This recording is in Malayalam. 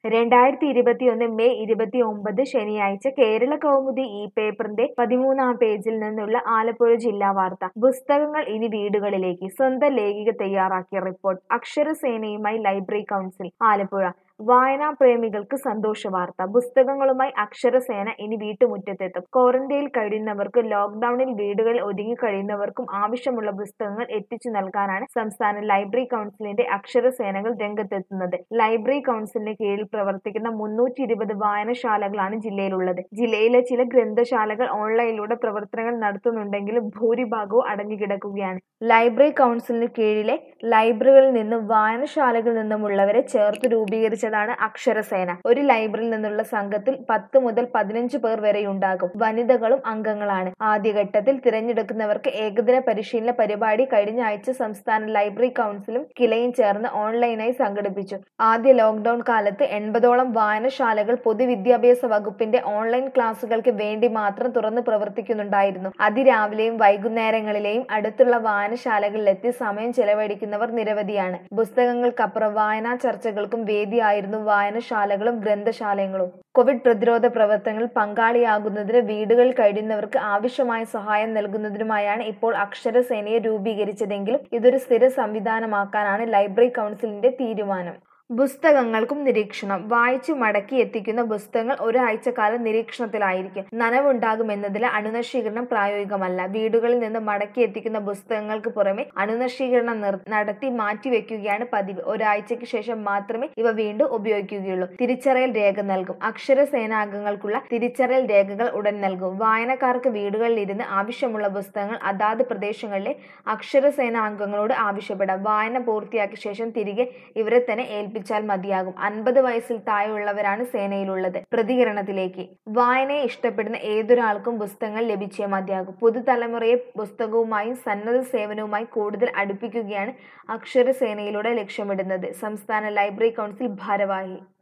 രണ്ടായിരത്തി ഇരുപത്തിയൊന്ന് മെയ് ഇരുപത്തിയൊമ്പത് ശനിയാഴ്ച കേരള കൗമുദി ഈ പേപ്പറിന്റെ പതിമൂന്നാം പേജിൽ നിന്നുള്ള ആലപ്പുഴ ജില്ലാ വാർത്ത പുസ്തകങ്ങൾ ഇനി വീടുകളിലേക്ക് സ്വന്തം ലേഖിക തയ്യാറാക്കിയ റിപ്പോർട്ട് അക്ഷരസേനയുമായി ലൈബ്രറി കൗൺസിൽ ആലപ്പുഴ വായനാ പ്രേമികൾക്ക് സന്തോഷ വാർത്ത പുസ്തകങ്ങളുമായി അക്ഷരസേന ഇനി വീട്ടുമുറ്റത്തെത്തും ക്വാറന്റൈനിൽ കഴിയുന്നവർക്കും ലോക്ഡൌണിൽ വീടുകളിൽ ഒതുങ്ങി കഴിയുന്നവർക്കും ആവശ്യമുള്ള പുസ്തകങ്ങൾ എത്തിച്ചു നൽകാനാണ് സംസ്ഥാന ലൈബ്രറി കൗൺസിലിന്റെ അക്ഷരസേനകൾ രംഗത്തെത്തുന്നത് ലൈബ്രറി കൗൺസിലിന് കീഴിൽ പ്രവർത്തിക്കുന്ന മുന്നൂറ്റി ഇരുപത് വായനശാലകളാണ് ജില്ലയിലുള്ളത് ജില്ലയിലെ ചില ഗ്രന്ഥശാലകൾ ഓൺലൈനിലൂടെ പ്രവർത്തനങ്ങൾ നടത്തുന്നുണ്ടെങ്കിലും ഭൂരിഭാഗവും അടഞ്ഞുകിടക്കുകയാണ് ലൈബ്രറി കൗൺസിലിന് കീഴിലെ ലൈബ്രറികളിൽ നിന്നും വായനശാലകളിൽ നിന്നുമുള്ളവരെ ചേർത്ത് രൂപീകരിച്ചതാണ് അക്ഷരസേന ഒരു ലൈബ്രറിയിൽ നിന്നുള്ള സംഘത്തിൽ പത്ത് മുതൽ പതിനഞ്ച് പേർ വരെയുണ്ടാകും വനിതകളും അംഗങ്ങളാണ് ആദ്യഘട്ടത്തിൽ തിരഞ്ഞെടുക്കുന്നവർക്ക് ഏകദിന പരിശീലന പരിപാടി കഴിഞ്ഞ ആഴ്ച സംസ്ഥാന ലൈബ്രറി കൗൺസിലും കിലയും ചേർന്ന് ഓൺലൈനായി സംഘടിപ്പിച്ചു ആദ്യ ലോക്ഡൌൺ കാലത്ത് എൺപതോളം വായനശാലകൾ പൊതുവിദ്യാഭ്യാസ വകുപ്പിന്റെ ഓൺലൈൻ ക്ലാസുകൾക്ക് വേണ്ടി മാത്രം തുറന്ന് പ്രവർത്തിക്കുന്നുണ്ടായിരുന്നു അതിരാവിലെയും വൈകുന്നേരങ്ങളിലെയും അടുത്തുള്ള വായനശാലകളിലെത്തി സമയം ചെലവഴിക്കുന്നവർ നിരവധിയാണ് പുസ്തകങ്ങൾക്കപ്പുറം വായനാ ചർച്ചകൾക്കും വേദിയായിരുന്നു വായനശാലകളും ഗ്രന്ഥശാലകളും കോവിഡ് പ്രതിരോധ പ്രവർത്തനങ്ങളിൽ പങ്കാളിയാകുന്നതിന് വീടുകളിൽ കഴിയുന്നവർക്ക് ആവശ്യമായ സഹായം നൽകുന്നതിനുമായാണ് ഇപ്പോൾ അക്ഷരസേനയെ രൂപീകരിച്ചതെങ്കിലും ഇതൊരു സ്ഥിര സംവിധാനമാക്കാനാണ് ലൈബ്രറി കൗൺസിലിന്റെ തീരുമാനം പുസ്തകങ്ങൾക്കും നിരീക്ഷണം വായിച്ചു മടക്കി എത്തിക്കുന്ന പുസ്തകങ്ങൾ ഒരാഴ്ച കാലം നിരീക്ഷണത്തിലായിരിക്കും നനവുണ്ടാകുമെന്നതിൽ അണുനശീകരണം പ്രായോഗികമല്ല വീടുകളിൽ നിന്ന് മടക്കി എത്തിക്കുന്ന പുസ്തകങ്ങൾക്ക് പുറമെ അണുനശീകരണം നടത്തി മാറ്റിവെക്കുകയാണ് പതിവ് ഒരാഴ്ചയ്ക്ക് ശേഷം മാത്രമേ ഇവ വീണ്ടും ഉപയോഗിക്കുകയുള്ളൂ തിരിച്ചറിയൽ രേഖ നൽകും അക്ഷര സേനാംഗങ്ങൾക്കുള്ള തിരിച്ചറിയൽ രേഖകൾ ഉടൻ നൽകും വായനക്കാർക്ക് വീടുകളിൽ ഇരുന്ന് ആവശ്യമുള്ള പുസ്തകങ്ങൾ അതാത് പ്രദേശങ്ങളിലെ അക്ഷര സേനാംഗങ്ങളോട് ആവശ്യപ്പെടാം വായന പൂർത്തിയാക്കിയ ശേഷം തിരികെ ഇവരെ തന്നെ ഏൽപ്പിച്ചു ഏൽപ്പിച്ചാൽ മതിയാകും അൻപത് വയസ്സിൽ താഴെയുള്ളവരാണ് സേനയിലുള്ളത് പ്രതികരണത്തിലേക്ക് വായനയെ ഇഷ്ടപ്പെടുന്ന ഏതൊരാൾക്കും പുസ്തകങ്ങൾ ലഭിച്ചേ മതിയാകും പുതുതലമുറയെ പുസ്തകവുമായും സന്നദ്ധ സേവനവുമായി കൂടുതൽ അടുപ്പിക്കുകയാണ് അക്ഷരസേനയിലൂടെ ലക്ഷ്യമിടുന്നത് സംസ്ഥാന ലൈബ്രറി കൗൺസിൽ ഭാരവാഹി